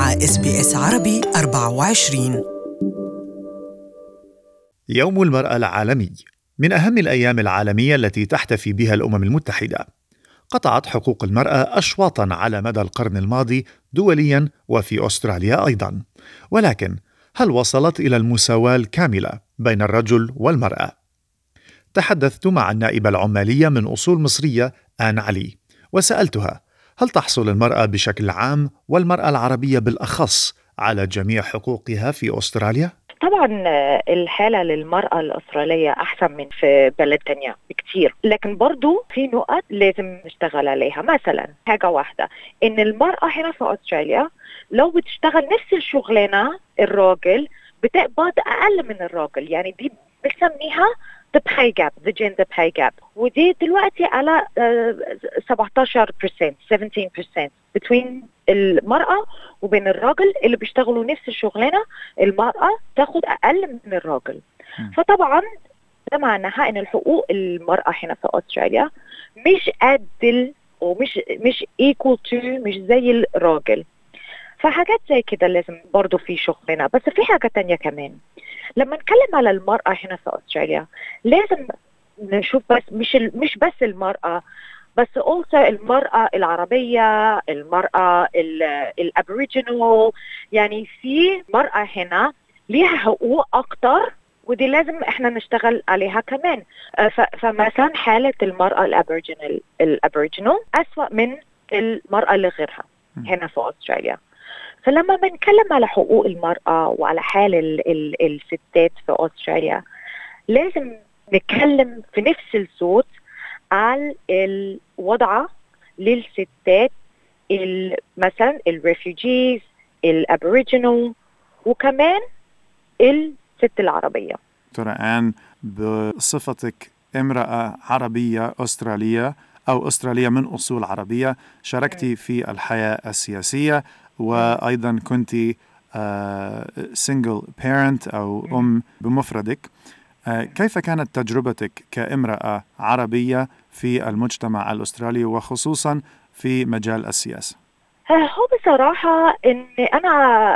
مع اس بي اس عربي 24 يوم المرأة العالمي من أهم الأيام العالمية التي تحتفي بها الأمم المتحدة. قطعت حقوق المرأة أشواطا على مدى القرن الماضي دوليا وفي أستراليا أيضا. ولكن هل وصلت إلى المساواة الكاملة بين الرجل والمرأة؟ تحدثت مع النائبة العمالية من أصول مصرية آن علي وسألتها هل تحصل المرأة بشكل عام والمرأة العربية بالأخص على جميع حقوقها في أستراليا؟ طبعا الحالة للمرأة الأسترالية أحسن من في بلد تانية بكتير لكن برضو في نقط لازم نشتغل عليها مثلا حاجة واحدة إن المرأة هنا في أستراليا لو بتشتغل نفس الشغلانة الراجل بتقبض أقل من الراجل يعني دي بنسميها the pay gap the gender pay gap ودي دلوقتي على uh, 17% 17% between المرأة وبين الراجل اللي بيشتغلوا نفس الشغلانة المرأة تاخد أقل من الراجل م. فطبعا ده معناها ان الحقوق المرأة هنا في أستراليا مش قد ومش مش equal to مش زي الراجل فحاجات زي كده لازم برضو في شغلنا بس في حاجة تانية كمان لما نتكلم على المرأة هنا في أستراليا لازم نشوف بس مش مش بس المرأة بس also المرأة العربية المرأة الابوريجينال يعني في مرأة هنا ليها حقوق أكتر ودي لازم احنا نشتغل عليها كمان فمثلا حالة المرأة الابوريجينال الابوريجينال أسوأ من المرأة اللي غيرها هنا في أستراليا فلما بنتكلم على حقوق المرأة وعلى حال ال ال الستات في أستراليا لازم نتكلم في نفس الصوت على الوضع للستات مثلا الريفوجيز الابوريجينال وكمان الست العربية دكتورة آن بصفتك امرأة عربية أسترالية أو أسترالية من أصول عربية شاركتي في الحياة السياسية وايضا كنت سنجل بيرنت او ام بمفردك كيف كانت تجربتك كامراه عربيه في المجتمع الاسترالي وخصوصا في مجال السياسه؟ هو بصراحه ان انا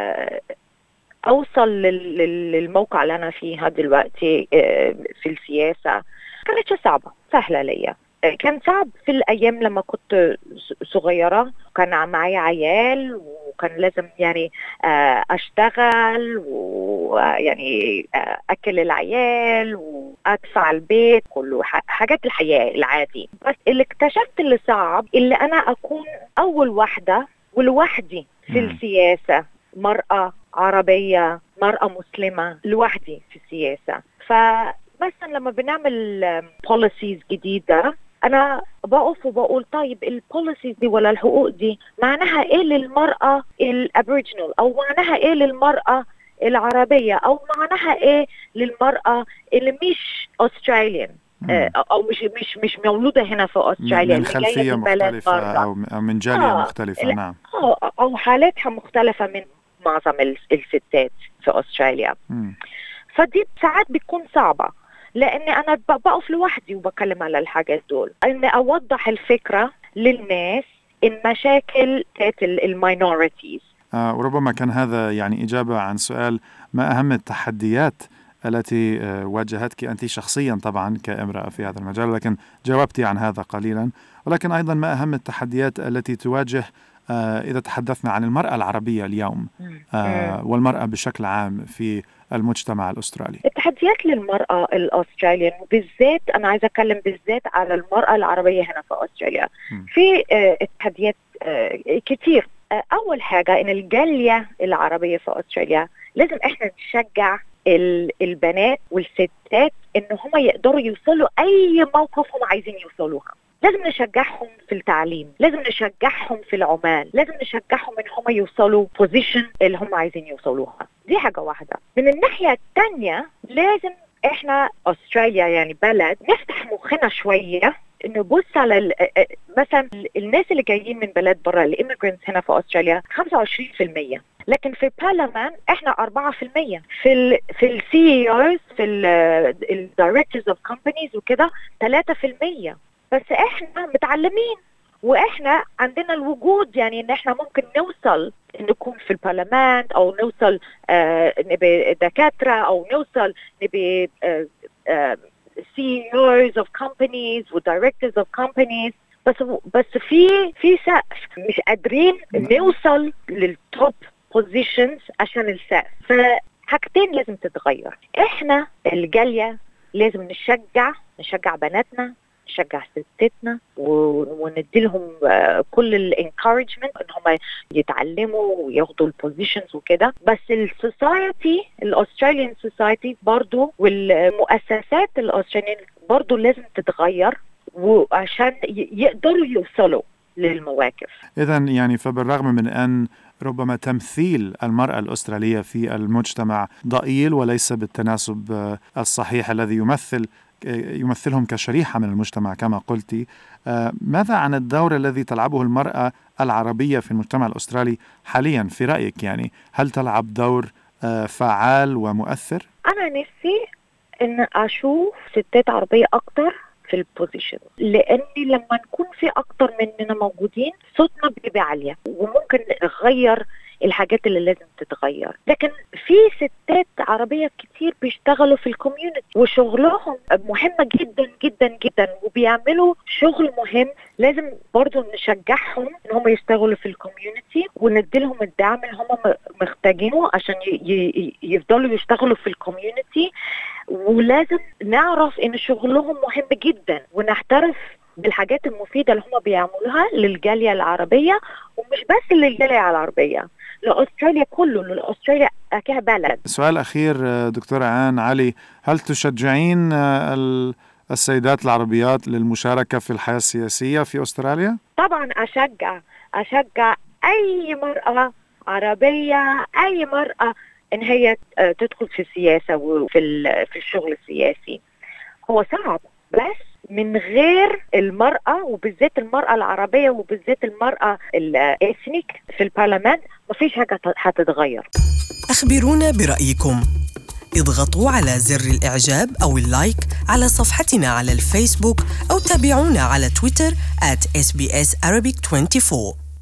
اوصل للموقع اللي انا فيها دلوقتي في السياسه كانت صعبه سهله ليا كان صعب في الايام لما كنت صغيره كان معايا عيال وكان لازم يعني اشتغل ويعني اكل العيال وادفع البيت كله حاجات الحياه العادي بس اللي اكتشفت اللي صعب اللي انا اكون اول واحده ولوحدي في السياسه مراه عربيه مراه مسلمه لوحدي في السياسه فمثلا لما بنعمل بوليسيز جديده انا بقف وبقول طيب البوليسيز دي ولا الحقوق دي معناها ايه للمراه الابوريجينال او معناها ايه للمراه العربيه او معناها ايه للمراه اللي مش استراليان او مش مش مش مولوده هنا في استراليا من خلفيه مختلفه او من جاليه آه مختلفه نعم او حالاتها مختلفه من معظم الستات في استراليا م. فدي ساعات بتكون صعبه لاني انا بقف لوحدي وبكلم على الحاجات دول اني اوضح الفكره للناس المشاكل بتاعت الماينورتيز آه وربما كان هذا يعني اجابه عن سؤال ما اهم التحديات التي آه واجهتك انت شخصيا طبعا كامراه في هذا المجال لكن جاوبتي عن هذا قليلا ولكن ايضا ما اهم التحديات التي تواجه آه اذا تحدثنا عن المراه العربيه اليوم آه والمراه بشكل عام في المجتمع الاسترالي التحديات للمراه الاستراليان وبالذات انا عايزه اتكلم بالذات على المراه العربيه هنا في استراليا م. في آه تحديات آه كتير آه اول حاجه ان الجاليه العربيه في استراليا لازم احنا نشجع البنات والستات ان هم يقدروا يوصلوا اي موقف هم عايزين يوصلوها لازم نشجعهم في التعليم لازم نشجعهم في العمال لازم نشجعهم ان هم يوصلوا بوزيشن اللي هم عايزين يوصلوها دي حاجه واحده من الناحيه الثانيه لازم احنا استراليا يعني بلد نفتح مخنا شويه نبص على مثلا الناس اللي جايين من بلاد برا الاميجرنتس هنا في استراليا 25% لكن في البرلمان احنا 4% في ال في السي ايز في الدايركتورز اوف كومبانيز وكده 3% بس احنا متعلمين واحنا عندنا الوجود يعني ان احنا ممكن نوصل نكون في البرلمان او نوصل آه نبقى دكاتره او نوصل نبقى آه آه CEOs of companies و directors of companies بس بس في في سقف مش قادرين نوصل للتوب بوزيشنز عشان السقف فحاجتين لازم تتغير احنا الجاليه لازم نشجع نشجع بناتنا نشجع ستاتنا وندي لهم كل الانكارجمنت ان هم يتعلموا وياخدوا البوزيشنز وكده بس السوسايتي الاستراليان سوسايتي برضو والمؤسسات الاستراليان برضو لازم تتغير وعشان يقدروا يوصلوا للمواقف إذا يعني فبالرغم من أن ربما تمثيل المرأة الأسترالية في المجتمع ضئيل وليس بالتناسب الصحيح الذي يمثل يمثلهم كشريحة من المجتمع كما قلت ماذا عن الدور الذي تلعبه المرأة العربية في المجتمع الأسترالي حاليا في رأيك يعني هل تلعب دور فعال ومؤثر؟ أنا نفسي أن أشوف ستات عربية أكتر في البوزيشن لاني لما نكون في اكتر مننا موجودين صوتنا بيبقى عاليه وممكن نغير الحاجات اللي لازم تتغير لكن في ستات عربية كتير بيشتغلوا في الكوميونتي وشغلهم مهمة جدا جدا جدا وبيعملوا شغل مهم لازم برضو نشجعهم ان هم يشتغلوا في الكوميونتي وندي لهم الدعم اللي هم محتاجينه عشان يفضلوا يشتغلوا في الكوميونتي ولازم نعرف ان شغلهم مهم جدا ونحترف بالحاجات المفيده اللي هم بيعملوها للجاليه العربيه ومش بس للجاليه العربيه لاستراليا كله لاستراليا كبلد سؤال اخير دكتوره عان علي هل تشجعين السيدات العربيات للمشاركه في الحياه السياسيه في استراليا؟ طبعا اشجع اشجع اي مراه عربيه اي مراه ان هي تدخل في السياسه وفي في الشغل السياسي هو صعب بس من غير المرأة وبالذات المرأة العربية وبالذات المرأة الإثنيك في البرلمان مفيش حاجة هتتغير أخبرونا برأيكم اضغطوا على زر الإعجاب أو اللايك على صفحتنا على الفيسبوك أو تابعونا على تويتر at SBS Arabic 24